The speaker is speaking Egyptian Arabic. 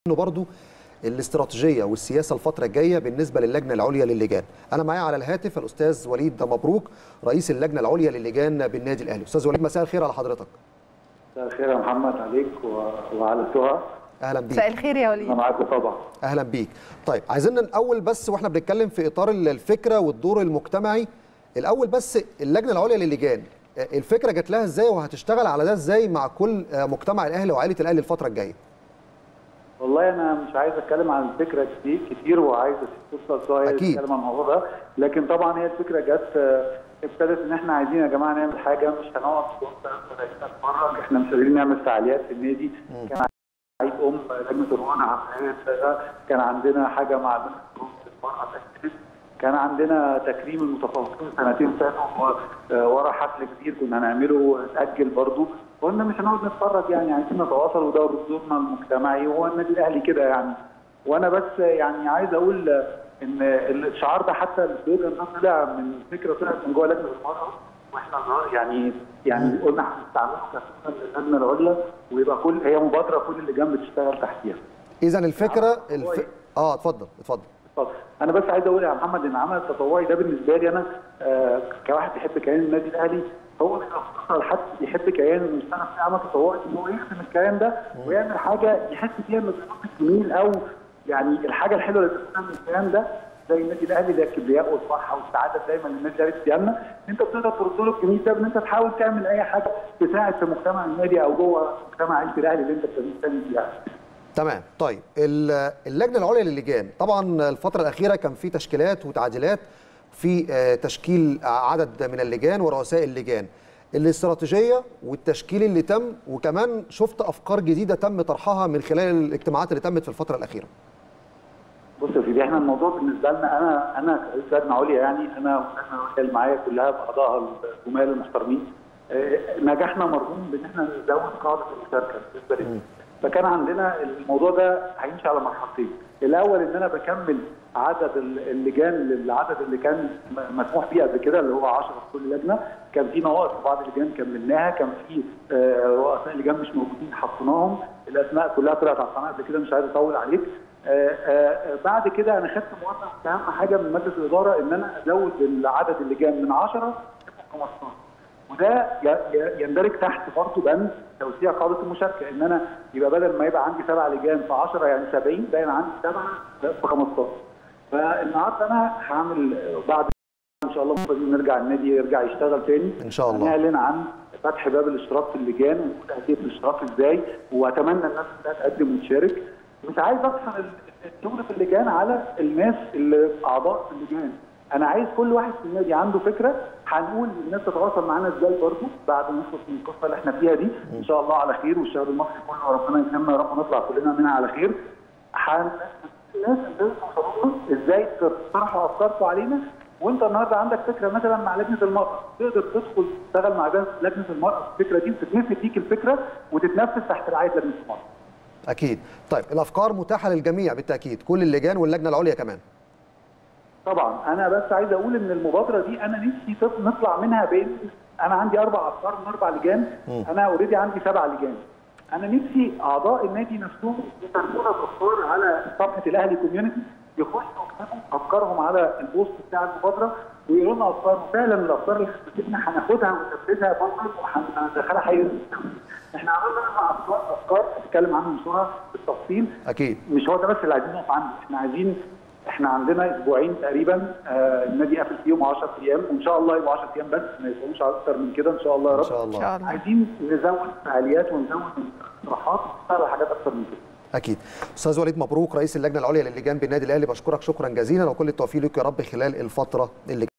انه برضو الاستراتيجيه والسياسه الفتره الجايه بالنسبه للجنه العليا للجان انا معايا على الهاتف الاستاذ وليد مبروك رئيس اللجنه العليا للجان بالنادي الاهلي استاذ وليد مساء الخير على حضرتك مساء الخير يا محمد عليك و... وعلى سهى اهلا بيك مساء الخير يا وليد انا معاكم طبعا اهلا بيك طيب عايزين الاول بس واحنا بنتكلم في اطار الفكره والدور المجتمعي الاول بس اللجنه العليا للجان الفكره جات لها ازاي وهتشتغل على ده ازاي مع كل مجتمع الاهلي وعائله الاهلي الفتره الجايه والله انا مش عايز اتكلم عن الفكره كتير كتير وعايز فرصه شويه أكيد. اتكلم عن الموضوع ده لكن طبعا هي الفكره جت آه، ابتدت ان احنا عايزين يا جماعه نعمل حاجه مش هنقعد في وسط نتفرج احنا مش قادرين نعمل فعاليات في النادي كان عيد ام لجنه الرهان عمليه كان عندنا حاجه مع لجنه المراه تأكيد. كان عندنا تكريم المتفوقين سنتين فاتوا آه، ورا حفل كبير كنا هنعمله اتاجل برضه قلنا مش هنقعد نتفرج يعني عايزين نتواصل وده دورنا المجتمعي وهو النادي الاهلي كده يعني وانا بس يعني عايز اقول ان الشعار ده حتى السلوجان ده طلع من فكره طلعت من جوه لجنه المراه واحنا يعني يعني قلنا هنستعمله كفكره للجنه العليا ويبقى كل هي مبادره كل اللي جنب تشتغل تحتيها اذا الفكره هو الف... إيه؟ اه اتفضل اتفضل اتفضل. انا بس عايز اقول يا محمد ان العمل التطوعي ده بالنسبه لي انا آه كواحد بيحب كيان النادي الاهلي هو بيبقى فرصه لحد بيحب كيان ويشتغل في عمل تطوعي ان هو يخدم الكيان ده ويعمل حاجه يحس فيها انه بيحط الجميل او يعني الحاجه الحلوه اللي بتكون من الكيان ده زي النادي الاهلي ده الكبرياء والفرحه والسعاده دايما للنادي الاهلي بتديها انت بتقدر ترد له الجميل ده بان انت تحاول تعمل اي حاجه تساعد في مجتمع النادي او جوه مجتمع عيله الاهلي اللي انت بتنتمي فيه يعني. تمام طيب ال- اللجنه العليا للجان طبعا الفتره الاخيره كان في تشكيلات وتعديلات في آه، تشكيل عدد من اللجان ورؤساء اللجان الاستراتيجيه والتشكيل اللي تم وكمان شفت افكار جديده تم طرحها من خلال الاجتماعات اللي تمت في الفتره الاخيره بص يا سيدي احنا الموضوع بالنسبه لنا انا انا كرئيس لجنه عليا يعني انا واللجنه العليا اللي معايا كلها باعضائها الجمال المحترمين اه، نجاحنا مرهون بان احنا نزود قاعده المشاركه بالنسبه لنا فكان عندنا الموضوع ده هيمشي على مرحلتين الاول ان انا بكمل عدد ال- اللجان للعدد اللي كان م- مسموح بيه قبل كده اللي هو 10 في كل لجنه كان في نواقص في بعض اللجان كملناها كان في اه، رؤساء لجان مش موجودين حطيناهم الاسماء كلها طلعت على القناه قبل كده مش عايز اطول عليك آه، آه، بعد كده انا خدت موافقه اهم حاجه من مجلس الاداره ان انا ازود العدد اللجان من 10 ل 15 وده ي- ي- يندرج تحت برضه بند توسيع قاعده المشاركه ان انا يبقى بدل ما يبقى عندي سبع لجان في 10 يعني 70 بقى أنا عندي سبعه في 15 فالنهارده انا هعمل آه، بعد ان شاء الله بكرة نرجع النادي يرجع يشتغل تاني إن شاء الله. هنعلن عن فتح باب الاشتراك في اللجان ووجود اهداف الاشتراك ازاي واتمنى الناس كلها تقدم وتشارك مش عايز اقصر ال- الشغل في اللجان على الناس اللي اعضاء في اللجان انا عايز كل واحد في النادي عنده فكره هنقول الناس تتواصل معانا ازاي برضه بعد ما نخلص من القصه اللي احنا فيها دي ان شاء الله على خير والشهر المصري كله ربنا يكرمنا يا رب نطلع كلنا منها على خير هن- الناس ازاي توصلوا لنا ازاي تقترحوا افكاركم علينا وانت النهارده عندك فكره مثلا مع لجنه المراه تقدر تدخل تشتغل مع ده- لجنه المراه في الفكره دي وتتنفذ فيك الفكره وتتنفذ تحت رعايه لجنه المراه اكيد طيب الافكار متاحه للجميع بالتاكيد كل اللجان واللجنه العليا كمان طبعا انا بس عايز اقول ان المبادره دي انا نفسي تط- نطلع منها بين انا عندي اربع افكار من اربع لجان انا اوريدي عندي سبع لجان انا نفسي اعضاء النادي نفسهم يشاركونا بافكار على صفحه الاهلي كوميونتي يخشوا يكتبوا افكارهم على البوست بتاع المبادره ويقولوا لنا افكار فعلا الافكار اللي حسيتنا هناخدها وننفذها برضه وهندخلها حي احنا عملنا مع افكار افكار هنتكلم عنهم بسرعه بالتفصيل اكيد مش هو ده بس اللي عايزين نقف عنده احنا عايزين احنا عندنا اسبوعين تقريبا آه النادي قافل فيهم 10 ايام وان شاء الله يبقوا 10 ايام بس ما يبقوش اكتر من كده ان شاء الله يا ان رب شاء ان الله شاء الله عايزين نزود فعاليات ونزود اقتراحات ونشتغل على حاجات اكتر من كده اكيد استاذ وليد مبروك رئيس اللجنه العليا للجان بالنادي الاهلي بشكرك شكرا جزيلا وكل التوفيق لك يا رب خلال الفتره اللي